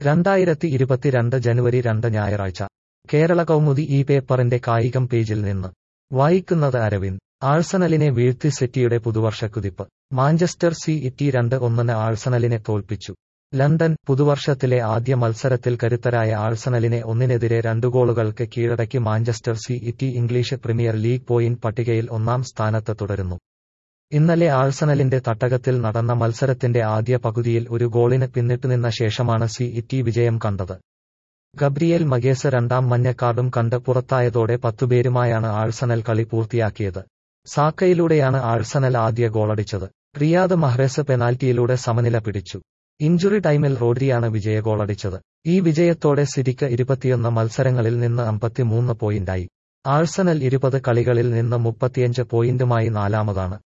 രണ്ടായിരത്തി ഇരുപത്തിരണ്ട് ജനുവരി രണ്ട് ഞായറാഴ്ച കേരള കൗമുദി ഈ പേപ്പറിന്റെ കായികം പേജിൽ നിന്ന് വായിക്കുന്നത് അരവിന്ദ് ആഴ്സണലിനെ വീഴ്ത്തി സിറ്റിയുടെ പുതുവർഷക്കുതിപ്പ് മാഞ്ചസ്റ്റർ സി ഇറ്റി രണ്ട് ഒന്നിന് ആഴ്സണലിനെ തോൽപ്പിച്ചു ലണ്ടൻ പുതുവർഷത്തിലെ ആദ്യ മത്സരത്തിൽ കരുത്തരായ ആഴ്സണലിനെ ഒന്നിനെതിരെ രണ്ടു ഗോളുകൾക്ക് കീഴടക്കി Manchester City English Premier League point പട്ടികയിൽ ഒന്നാം സ്ഥാനത്ത് തുടരുന്നു ഇന്നലെ ആഴ്സണലിന്റെ തട്ടകത്തിൽ നടന്ന മത്സരത്തിന്റെ ആദ്യ പകുതിയിൽ ഒരു ഗോളിന് പിന്നിട്ടുനിന്ന ശേഷമാണ് സി ഇറ്റി വിജയം കണ്ടത് ഗബ്രിയേൽ മഗേസ് രണ്ടാം മഞ്ഞക്കാർഡും കണ്ട് പുറത്തായതോടെ പത്തുപേരുമായാണ് ആഴ്സണൽ കളി പൂർത്തിയാക്കിയത് സാക്കയിലൂടെയാണ് ആഴ്സണൽ ആദ്യ ഗോളടിച്ചത് റിയാദ് മഹ്റേസ് പെനാൽറ്റിയിലൂടെ സമനില പിടിച്ചു ഇഞ്ചുറി ടൈമിൽ റോഡ്രിയാണ് വിജയ ഗോളടിച്ചത് ഈ വിജയത്തോടെ സിറ്റിക്ക് ഇരുപത്തിയൊന്ന് മത്സരങ്ങളിൽ നിന്ന് അമ്പത്തിമൂന്ന് പോയിന്റായി ആഴ്സണൽ ഇരുപത് കളികളിൽ നിന്ന് മുപ്പത്തിയഞ്ച് പോയിന്റുമായി നാലാമതാണ്